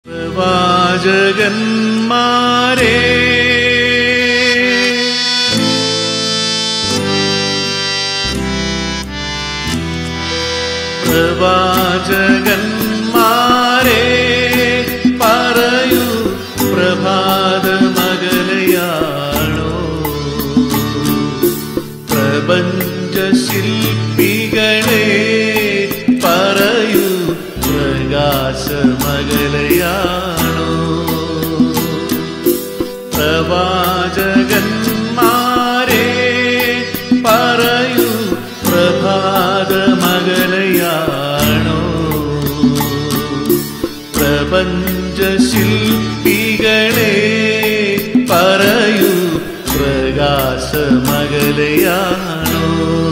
പ്രവാചകന്മാരെ പ്രവാചകന്മാരെ പറയൂ പ്രഭാത മകലയാണോ പ്രപഞ്ച ശില്പികളെ പറയൂ പ്രകാശമകലയാണോ പ്രവാചകന്മാരെ പറയൂ പ്രഭാതമകലയാണോ പ്രപഞ്ച ശില്പികളെ പറയൂ പ്രകാശമകലയാണോ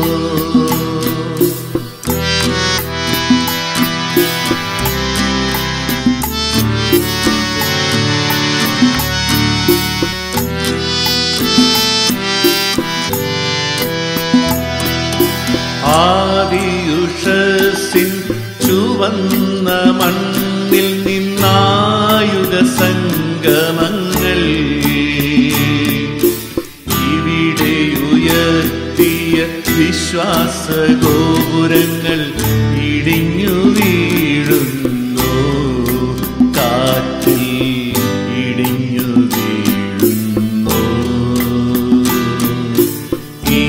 ആദിയുഷസിൻ ചുവന്ന മണ്ണിൽ നിന്നായുധ സംഗമങ്ങൾ ഇവിടെ ഉയർത്തിയ വിശ്വാസ ഗോപുരങ്ങൾ ഇടിഞ്ഞു വീഴുന്നു കാറ്റിൽ ഇടിഞ്ഞു വീഴുന്നു ഈ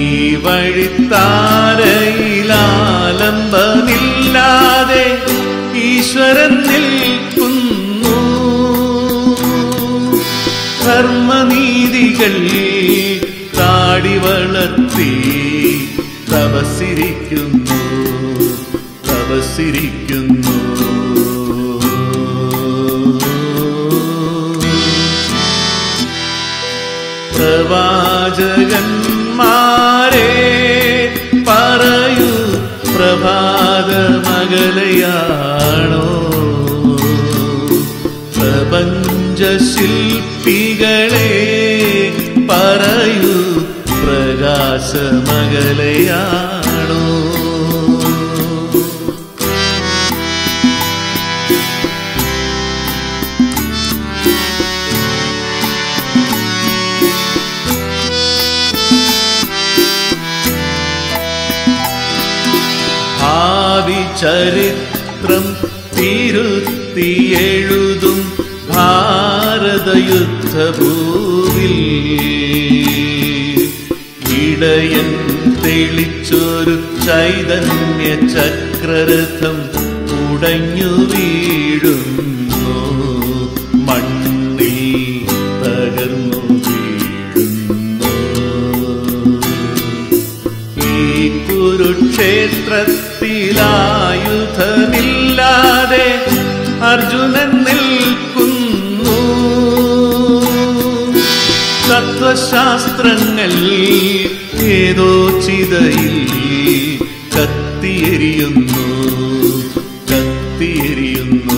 വഴിത്താരയിലാലംബമില്ലാതെ ഈശ്വരൻ നിൽക്കുന്നു ധർമ്മനീതികൾ താടി വളർത്തി തപസിരിക്കുന്നു തപസിരിക്കുന്നു പ്രവാചകന്മാരെ പറയൂ പ്രഭാത മകലയാണോ പ്രപഞ്ച ശില്പികളെ പറയൂ പ്രകാശമകലയാണോ ഭാവി ചരിത്രം തിരുത്തി എഴുതും ഭാരതയുദ്ധഭൂവിൽ ഇടയൻ തെളിച്ചൊരു ചൈതന്യ ചക്രരഥം ഉടഞ്ഞു വീഴുന്നു മണ്ണിൽ തകർന്നു വീഴുന്നു ഈ കുരുക്ഷേത്രത്തിലായുധമില്ലാതെ അർജുനൻ നിൽക്കുന്നു തത്വശാസ്ത്രങ്ങൾ ഏതോ ചിതയിൽ കത്തിയെരിയുന്നു കത്തിയെരിയുന്നു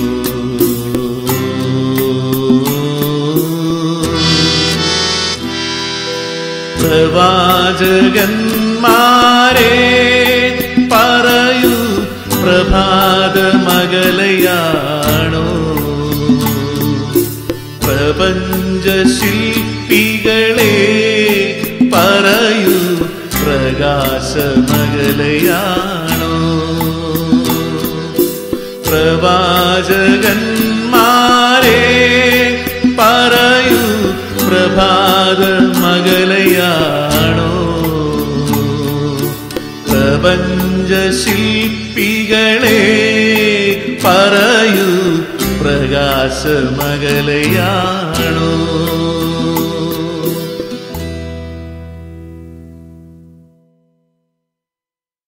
പ്രവാചകന്മാരെ പറയൂ പ്രഭാത മകലയാണോ പ്രപഞ്ച ശില്പികളെ പറയൂ പ്രകാശമകലയാണോ പ്രവാചകന്മാരെ പറയൂ പ്രഭാത മകലയാണോ പ്രപഞ്ച ശില്പികളെ പറയൂ പ്രകാശമകലയാണോ